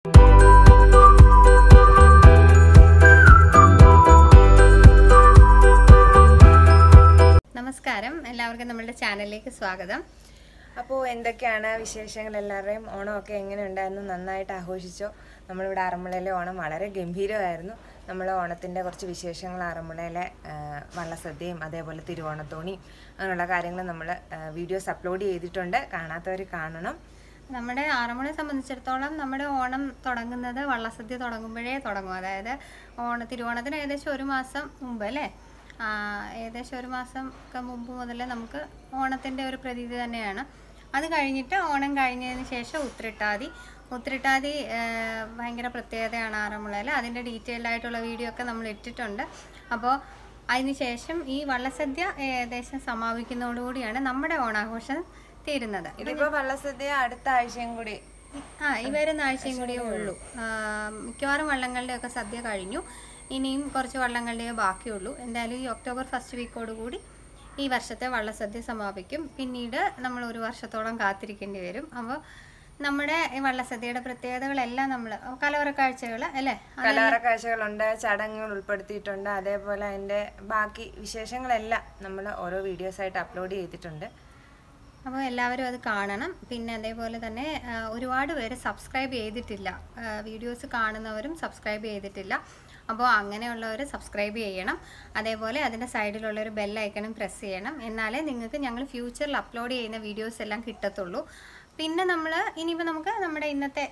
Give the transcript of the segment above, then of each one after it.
നമസ്കാരം എല്ലാവർക്കും നമ്മളുടെ ചാനലിലേക്ക് സ്വാഗതം അപ്പോൾ എന്തൊക്കെയാണ് വിശേഷങ്ങൾ എല്ലാവരുടെയും ഓണമൊക്കെ എങ്ങനെ ഉണ്ടായിരുന്നു നന്നായിട്ട് ആഘോഷിച്ചോ നമ്മളിവിടെ ആറന്മുളയിലെ ഓണം വളരെ ഗംഭീരമായിരുന്നു നമ്മൾ ഓണത്തിൻ്റെ കുറച്ച് വിശേഷങ്ങൾ ആറന്മുളയിലെ ആ, വള്ളസദ്യയും അതേപോലെ തിരുവോണത്തോണിയും അങ്ങനെയുള്ള കാര്യങ്ങൾ നമ്മൾ വീഡിയോസ് അപ്ലോഡ് ചെയ്തിട്ടുണ്ട് കാണാത്തവർ കാണണം നമ്മുടെ ആറന്മുളയെ സംബന്ധിച്ചിടത്തോളം നമ്മുടെ ഓണം തുടങ്ങുന്നത് വള്ളസദ്യ തുടങ്ങുമ്പോഴേ തുടങ്ങും അതായത് ഓണ തിരുവോണത്തിന് ഏകദേശം ഒരു മാസം മുമ്പ് അല്ലേ ആ, ഏകദേശം ഒരു മാസം ഒക്കെ മുമ്പ് മുതൽ നമുക്ക് ഓണത്തിൻ്റെ ഒരു പ്രതീതി തന്നെയാണ് അത് കഴിഞ്ഞിട്ട് ഓണം കഴിഞ്ഞതിന് ശേഷം ഉത്രട്ടാതി ഉത്രട്ടാതി ആ, ഭയങ്കര പ്രത്യേകതയാണ് ആറന്മുളയിൽ അതിൻ്റെ ഡീറ്റെയിൽഡ് ആയിട്ടുള്ള വീഡിയോ ഒക്കെ നമ്മൾ ഇട്ടിട്ടുണ്ട് അപ്പോൾ അതിനുശേഷം ഈ വള്ളസദ്യ ഏകദേശം സമാപിക്കുന്നതോടുകൂടിയാണ് നമ്മുടെ ഓണാഘോഷം തീരുന്നത് ഇതിപ്പോൾ വള്ളസദ്യ അടുത്ത ആഴ്ചയും കൂടി ആ ഈ വരുന്ന ആഴ്ചയും കൂടിയേ ഉള്ളൂ ആ, മിക്കവാറും വള്ളങ്ങളുടെ ഒക്കെ സദ്യ കഴിഞ്ഞു ഇനിയും കുറച്ച് വള്ളങ്ങളുടെ ബാക്കിയുള്ളൂ എന്തായാലും ഈ ഒക്ടോബർ ഫസ്റ്റ് വീക്കോട് കൂടി ഈ വർഷത്തെ വള്ളസദ്യ സമാപിക്കും പിന്നീട് നമ്മൾ ഒരു വർഷത്തോളം കാത്തിരിക്കേണ്ടി വരും അപ്പോൾ നമ്മുടെ ഈ വള്ളസദ്യയുടെ പ്രത്യേകതകളെല്ലാം നമ്മൾ കലവറ കാഴ്ചകൾ അല്ലേ കലാറ കാഴ്ചകളുണ്ട് ചടങ്ങുകൾ ഉൾപ്പെടുത്തിയിട്ടുണ്ട് അതേപോലെ അതിൻ്റെ ബാക്കി വിശേഷങ്ങളെല്ലാം നമ്മൾ ഓരോ വീഡിയോസായിട്ട് അപ്ലോഡ് ചെയ്തിട്ടുണ്ട് അപ്പോൾ എല്ലാവരും അത് കാണണം പിന്നെ അതേപോലെ തന്നെ ആ, ഒരുപാട് പേര് സബ്സ്ക്രൈബ് ചെയ്തിട്ടില്ല വീഡിയോസ് കാണുന്നവരും സബ്സ്ക്രൈബ് ചെയ്തിട്ടില്ല അപ്പോൾ അങ്ങനെയുള്ളവർ സബ്സ്ക്രൈബ് ചെയ്യണം അതേപോലെ അതിൻ്റെ സൈഡിലുള്ള ഒരു ബെൽ ഐക്കണും പ്രസ് ചെയ്യണം എന്നാലേ നിങ്ങൾക്ക് ഞങ്ങൾ ഫ്യൂച്ചറിൽ അപ്ലോഡ് ചെയ്യുന്ന വീഡിയോസ് എല്ലാം കിട്ടത്തുള്ളൂ പിന്നെ നമ്മൾ ഇനിയിപ്പോൾ നമുക്ക് നമ്മുടെ ഇന്നത്തെ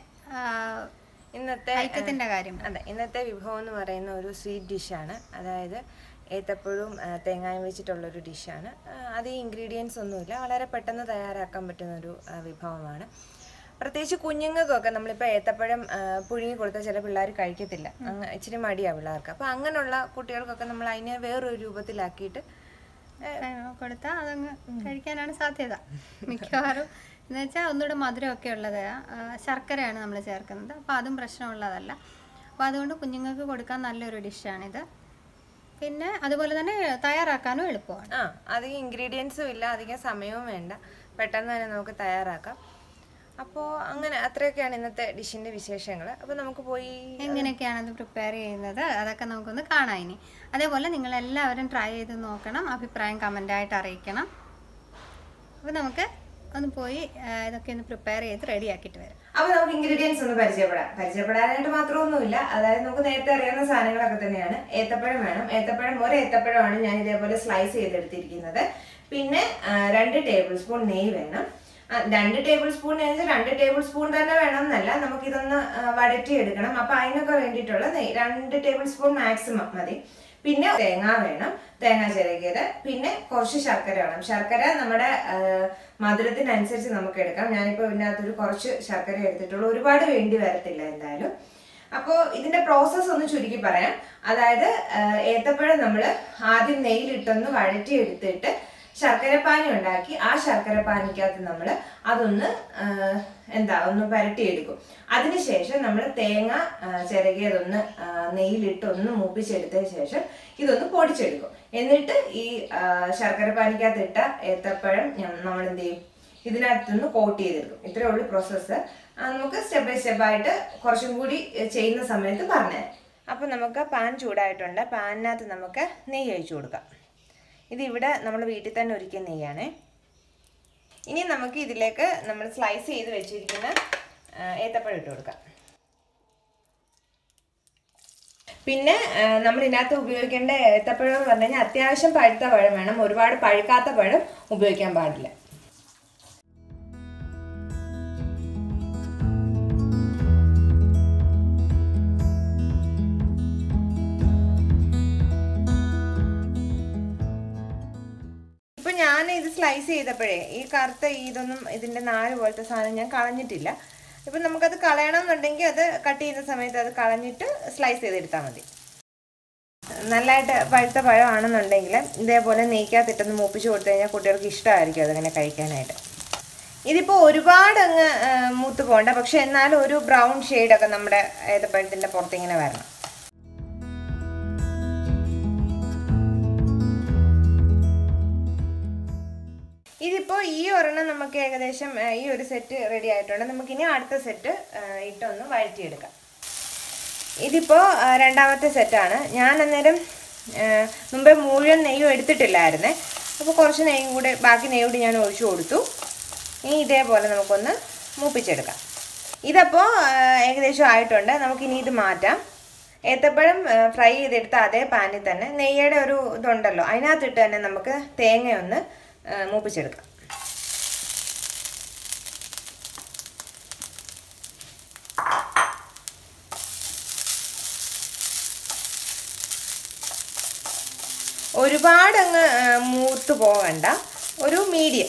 ഇന്നത്തെ ഐറ്റത്തിൻ്റെ കാര്യം അതെ ഇന്നത്തെ വിഭവം എന്ന് പറയുന്ന ഒരു സ്വീറ്റ് ഡിഷാണ് അതായത് ഏത്തപ്പഴവും ആ, തേങ്ങായും വെച്ചിട്ടുള്ളൊരു ഡിഷാണ് ആ, അത് ഈ ഇൻഗ്രീഡിയൻസ് ഒന്നുമില്ല വളരെ പെട്ടെന്ന് തയ്യാറാക്കാൻ പറ്റുന്ന ഒരു ആ, വിഭവമാണ് പ്രത്യേകിച്ച് കുഞ്ഞുങ്ങൾക്കൊക്കെ നമ്മളിപ്പോൾ ഏത്തപ്പഴം ആ, പുഴുങ്ങി കൊടുത്താൽ ചില പിള്ളേർ കഴിക്കത്തില്ല അങ്ങ് ഇച്ചിരി മടിയാണ് പിള്ളേർക്ക് അപ്പോൾ അങ്ങനെയുള്ള കുട്ടികൾക്കൊക്കെ നമ്മൾ അതിനെ വേറൊരു രൂപത്തിലാക്കിയിട്ട് കൊടുത്താൽ അതങ്ങ് കഴിക്കാനാണ് സാധ്യത മിക്കവാറും എന്ന് വെച്ചാൽ ഒന്നുകൂടെ മധുരമൊക്കെ ഉള്ളത് ആ, ശർക്കരയാണ് നമ്മൾ ചേർക്കുന്നത് അപ്പോൾ അതും പ്രശ്നമുള്ളതല്ല അപ്പോൾ അതുകൊണ്ട് കുഞ്ഞുങ്ങൾക്ക് കൊടുക്കാൻ നല്ലൊരു ഡിഷാണിത് പിന്നെ അതുപോലെ തന്നെ തയ്യാറാക്കാനും എളുപ്പമാണ് ആ അധികം ഇൻഗ്രീഡിയൻസും ഇല്ല അധികം സമയവും വേണ്ട പെട്ടെന്ന് തന്നെ നമുക്ക് തയ്യാറാക്കാം അപ്പോൾ അങ്ങനെ അത്രയൊക്കെയാണ് ഇന്നത്തെ ഡിഷിൻ്റെ വിശേഷങ്ങൾ അപ്പോൾ നമുക്ക് പോയി എങ്ങനെയൊക്കെയാണ് അത് പ്രിപ്പയർ ചെയ്യുന്നത് അതൊക്കെ നമുക്കൊന്ന് കാണാം ഇനി അതേപോലെ നിങ്ങൾ എല്ലാവരും ട്രൈ ചെയ്ത് നോക്കണം അഭിപ്രായം കമൻ്റായിട്ട് അറിയിക്കണം അപ്പോൾ നമുക്ക് ഒന്ന് പോയി ആ, ഇതൊക്കെ ഒന്ന് പ്രിപ്പയർ ചെയ്ത് റെഡി ആക്കിയിട്ട് വരാം അപ്പോൾ നമുക്ക് ഇൻഗ്രീഡിയൻസ് ഒന്ന് പരിചയപ്പെടാം പരിചയപ്പെടാനായിട്ട് മാത്രമൊന്നുമില്ല അതായത് നമുക്ക് നേരത്തെ അറിയാവുന്ന സാധനങ്ങളൊക്കെ തന്നെയാണ് ഏത്തപ്പഴം വേണം ഏത്തപ്പഴം ഒരു ഏത്തപ്പഴമാണ് ഞാൻ ഇതേപോലെ സ്ലൈസ് ചെയ്തെടുത്തിരിക്കുന്നത് പിന്നെ ആ, രണ്ട് ടേബിൾ സ്പൂൺ നെയ്യ് വേണം ആ, രണ്ട് ടേബിൾ സ്പൂൺ വെച്ചാൽ രണ്ട് ടേബിൾ സ്പൂൺ തന്നെ വേണം എന്നല്ല നമുക്കിതൊന്ന് ആ, വഴറ്റി എടുക്കണം അപ്പൊ അതിനൊക്കെ വേണ്ടിയിട്ടുള്ള നെയ്യ് രണ്ട് ടേബിൾ സ്പൂൺ മാക്സിമം മതി പിന്നെ തേങ്ങ വേണം തേങ്ങ ചിരകിയത് പിന്നെ കുറച്ച് ശർക്കര വേണം ശർക്കര നമ്മുടെ ആ, മധുരത്തിനനുസരിച്ച് നമുക്ക് എടുക്കാം ഞാനിപ്പോൾ ഇതിനകത്തൊരു കുറച്ച് ശർക്കര എടുത്തിട്ടുള്ളൂ ഒരുപാട് വേണ്ടി വരത്തില്ല എന്തായാലും അപ്പോൾ ഇതിന്റെ പ്രോസസ്സ് ഒന്ന് ചുരുക്കി പറയാം അതായത് ആ, ഏത്തപ്പഴം നമ്മൾ ആദ്യം നെയ്യിലിട്ടൊന്ന് വഴറ്റി എടുത്തിട്ട് ശർക്കരപ്പാനി ഉണ്ടാക്കി ആ ശർക്കരപ്പാനിക്കകത്ത് നമ്മൾ അതൊന്ന് ആ, എന്താ ഒന്ന് പരട്ടിയെടുക്കും അതിനുശേഷം നമ്മൾ തേങ്ങ ആ, ചിരകിയതൊന്ന് ആ, നെയ്യിലിട്ട് ഒന്ന് മൂപ്പിച്ചെടുത്തതിന് ശേഷം ഇതൊന്ന് പൊടിച്ചെടുക്കും എന്നിട്ട് ഈ ആ, ശർക്കരപ്പാനിക്കകത്ത് ഇട്ട ഏത്തപ്പഴം നമ്മൾ എന്ത് ചെയ്യും ഇതിനകത്തുനിന്ന് കോട്ട് ചെയ്തെടുക്കും ഇത്രയേ ഉള്ളൂ പ്രോസസ്സ് നമുക്ക് സ്റ്റെപ്പ് ബൈ സ്റ്റെപ്പ് ആയിട്ട് കുറച്ചും കൂടി ഏ, ചെയ്യുന്ന സമയത്ത് പറഞ്ഞുതരാം അപ്പോൾ നമുക്ക് പാൻ ചൂടായിട്ടുണ്ട് പാനിനകത്ത് നമുക്ക് നെയ്യ് ഒഴിച്ചു കൊടുക്കാം ഇതിവിടെ നമ്മൾ വീട്ടിൽ തന്നെ ഒരുക്കിയ നെയ്യാണേ ഇനി നമുക്ക് ഇതിലേക്ക് നമ്മൾ സ്ലൈസ് ചെയ്ത് വെച്ചിരിക്കുന്ന ആ, ഏത്തപ്പഴം ഇട്ട് കൊടുക്കാം പിന്നെ ആ, നമ്മൾ ഇതിനകത്ത് ഉപയോഗിക്കേണ്ട ഏത്തപ്പഴം എന്ന് പറഞ്ഞു കഴിഞ്ഞാൽ അത്യാവശ്യം പഴുത്ത പഴം വേണം ഒരുപാട് പഴുക്കാത്ത പഴം ഉപയോഗിക്കാൻ പാടില്ല ഇപ്പൊ ഞാൻ ഇത് സ്ലൈസ് ചെയ്തപ്പോഴേ ഈ കറുത്ത ഈ ഇതൊന്നും ഇതിന്റെ നാല് പോലത്തെ സാധനം ഞാൻ കളഞ്ഞിട്ടില്ല ഇപ്പൊ നമുക്കത് കളയണം എന്നുണ്ടെങ്കിൽ അത് കട്ട് ചെയ്യുന്ന സമയത്ത് അത് കളഞ്ഞിട്ട് സ്ലൈസ് ചെയ്തെടുത്താൽ മതി നല്ലതായിട്ട് പഴുത്ത പഴമാണെന്നുണ്ടെങ്കിൽ ഇതേപോലെ നെയ്ക്കകത്തിട്ടൊന്ന് മൂപ്പിച്ച് കൊടുത്തു കഴിഞ്ഞാൽ കുട്ടികൾക്ക് ഇഷ്ടമായിരിക്കും അതങ്ങനെ കഴിക്കാനായിട്ട് ഇതിപ്പോൾ ഒരുപാട് അങ്ങ് ആ, മൂത്ത് പോകണ്ട പക്ഷെ എന്നാലും ഒരു ബ്രൗൺ ഷെയ്ഡൊക്കെ നമ്മുടെ ഏത്തപ്പഴത്തിൻ്റെ പുറത്തിങ്ങനെ വരണം ഇതിപ്പോൾ ഈ ഒരെണ്ണം നമുക്ക് ഏകദേശം ആ, ഈ ഒരു സെറ്റ് റെഡി ആയിട്ടുണ്ട് നമുക്കിനി അടുത്ത സെറ്റ് ഇട്ടൊന്ന് വഴറ്റിയെടുക്കാം ഇതിപ്പോൾ രണ്ടാമത്തെ സെറ്റാണ് ഞാൻ അന്നേരം ആ, മുമ്പേ മുഴുവൻ നെയ്യും എടുത്തിട്ടില്ലായിരുന്നേ അപ്പോൾ കുറച്ച് നെയ്യും കൂടെ ബാക്കി നെയ്യ് കൂടി ഞാൻ ഒഴിച്ചു കൊടുത്തു ഇനി ഇതേപോലെ നമുക്കൊന്ന് മൂപ്പിച്ചെടുക്കാം ഇതപ്പോൾ ഏകദേശം ആയിട്ടുണ്ട് നമുക്കിനി ഇത് മാറ്റാം ഏത്തപ്പഴം ഫ്രൈ ചെയ്തെടുത്ത അതേ പാനിൽ തന്നെ നെയ്യുടെ ഒരു ഇതുണ്ടല്ലോ അതിനകത്തിട്ട് തന്നെ നമുക്ക് തേങ്ങയൊന്ന് ആ, മൂപ്പിച്ചെടുക്കാം ഒരുപാട് അങ്ങ് മൂത്ത് പോകണ്ട ഒരു മീഡിയം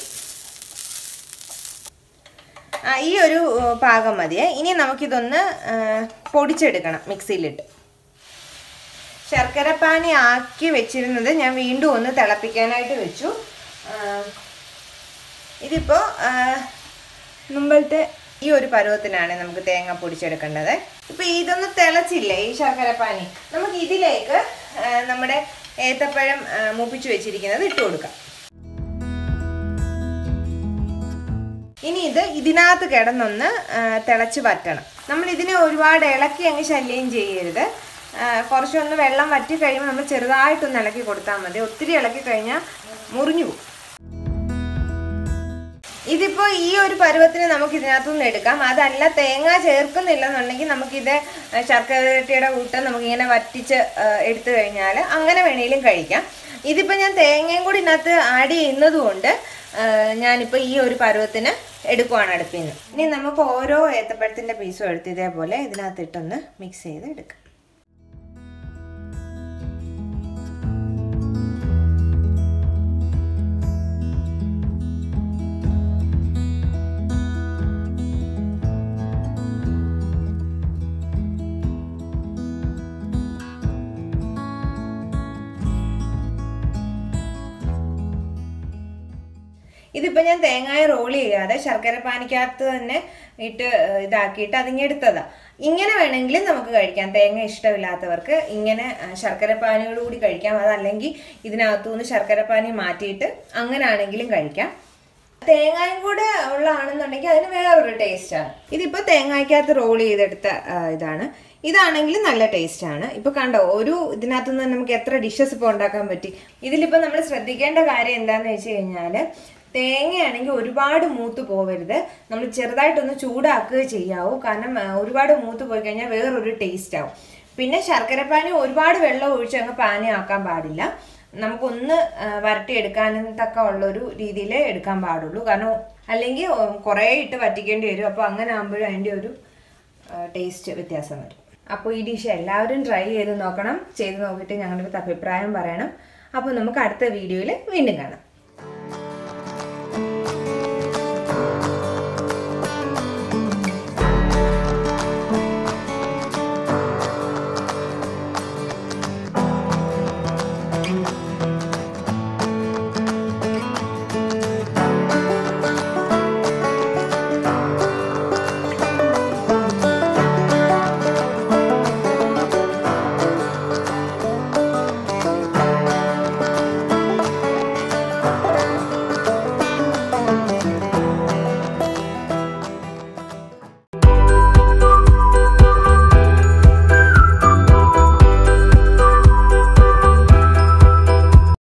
ആ, ഈ ഒരു ആ, പാകം മതിയേ ഇനി നമുക്കിതൊന്ന് ആ, പൊടിച്ചെടുക്കണം മിക്സിയിലിട്ട് ശർക്കര പാനി ആക്കി വെച്ചിരുന്നത് ഞാൻ വീണ്ടും ഒന്ന് തിളപ്പിക്കാനായിട്ട് വെച്ചു ആ, ഇതിപ്പോൾ മുമ്പത്തെ ഈ ഒരു പരുവത്തിനാണ് നമുക്ക് തേങ്ങ പൊടിച്ചെടുക്കേണ്ടത് ഇപ്പം ഇതൊന്ന് തിളച്ചില്ലേ ഈ ശർക്കര പാനി നമുക്ക് ഇതിലേക്ക് ആ, നമ്മുടെ ഏത്തപ്പഴം ആ, മൂപ്പിച്ച് വെച്ചിരിക്കുന്നത് ഇട്ട് കൊടുക്കാം ഇനി ഇത് ഇതിനകത്ത് കിടന്നൊന്ന് ആ, തിളച്ച് വറ്റണം നമ്മൾ ഇതിനെ ഒരുപാട് ഇളക്കി അങ്ങ് ശല്യം ചെയ്യരുത് ആ, കുറച്ചൊന്ന് വെള്ളം വറ്റി കഴിയുമ്പോൾ നമ്മൾ ചെറുതായിട്ടൊന്ന് ഇളക്കി കൊടുത്താൽ മതി ഒത്തിരി ഇളക്കി കഴിഞ്ഞാൽ മുറിഞ്ഞു പോകും ഇതിപ്പോൾ ഈ ഒരു പരുവത്തിന് നമുക്ക് ഇതിനകത്തുനിന്ന് എടുക്കാം അതല്ല തേങ്ങ ചേർക്കുന്നില്ലെന്നുണ്ടെങ്കിൽ നമുക്കിത് ശർക്കരട്ടിയുടെ കൂട്ട് നമുക്കിങ്ങനെ വറ്റിച്ച് ആ, എടുത്തു കഴിഞ്ഞാൽ അങ്ങനെ വേണേലും കഴിക്കാം ഇതിപ്പോൾ ഞാൻ തേങ്ങയും കൂടി ഇതിനകത്ത് ആഡ് ചെയ്യുന്നത് കൊണ്ട് ആ, ഞാനിപ്പോൾ ഈ ഒരു പരുവത്തിന് എടുക്കുവാണ് അടുപ്പിൽ നിന്ന് ഇനി നമുക്ക് ഓരോ ഏത്തപ്പഴത്തിൻ്റെ പീസും എടുത്ത് ഇതേപോലെ ഇതിനകത്തിട്ടൊന്ന് മിക്സ് ചെയ്ത് എടുക്കാം ഇതിപ്പോൾ ഞാൻ തേങ്ങായ റോൾ ചെയ്യാതെ ശർക്കര പാനിക്കകത്ത് തന്നെ ഇട്ട് ഏഹ്, ഇതാക്കിയിട്ട് അതിങ്ങെടുത്തതാ ഇങ്ങനെ വേണമെങ്കിലും നമുക്ക് കഴിക്കാം തേങ്ങ ഇഷ്ടമില്ലാത്തവർക്ക് ഇങ്ങനെ ഏഹ്, ശർക്കര പാനിയോട് കൂടി കഴിക്കാം അതല്ലെങ്കിൽ ഇതിനകത്തുനിന്ന് ശർക്കര പാനി മാറ്റിയിട്ട് അങ്ങനെ ആണെങ്കിലും കഴിക്കാം തേങ്ങായും കൂടെ ഉള്ളതാണെന്നുണ്ടെങ്കിൽ അതിന് വേറൊരു ടേസ്റ്റാണ് ഇതിപ്പോൾ തേങ്ങായ്ക്കകത്ത് റോൾ ചെയ്തെടുത്ത ആ, ഇതാണ് ഇതാണെങ്കിൽ നല്ല ടേസ്റ്റാണ് ഇപ്പോൾ കണ്ടോ ഒരു ഇതിനകത്ത് നിന്ന് നമുക്ക് എത്ര ഡിഷസ് ഇപ്പോൾ ഉണ്ടാക്കാൻ പറ്റി ഇതിലിപ്പോൾ നമ്മൾ ശ്രദ്ധിക്കേണ്ട കാര്യം എന്താണെന്ന് വെച്ച് കഴിഞ്ഞാൽ തേങ്ങയാണെങ്കിൽ ഒരുപാട് മൂത്ത് പോവരുത് നമ്മൾ ചെറുതായിട്ടൊന്ന് ചൂടാക്കുക ചെയ്യാവൂ കാരണം ആ, ഒരുപാട് മൂത്ത് പോയി കഴിഞ്ഞാൽ വേറൊരു ടേസ്റ്റ് ആവും പിന്നെ ശർക്കരപ്പാനി ഒരുപാട് വെള്ളം ഒഴിച്ച് അങ്ങ് പാനി ആക്കാൻ പാടില്ല നമുക്കൊന്ന് ആ, വരട്ടിയെടുക്കാനും തക്ക ഉള്ളൊരു രീതിയിൽ എടുക്കാൻ പാടുള്ളൂ കാരണം അല്ലെങ്കിൽ കുറേ ഇട്ട് വറ്റിക്കേണ്ടി വരും അപ്പോൾ അങ്ങനെ ആകുമ്പോഴും അതിൻ്റെ ഒരു ടേസ്റ്റ് വ്യത്യാസം വരും അപ്പോൾ ഈ ഡിഷ് എല്ലാവരും ട്രൈ ചെയ്ത് നോക്കണം ചെയ്ത് നോക്കിയിട്ട് ഞങ്ങളുടെ അടുത്ത് അഭിപ്രായം പറയണം അപ്പോൾ നമുക്ക് അടുത്ത വീഡിയോയിൽ വീണ്ടും കാണാം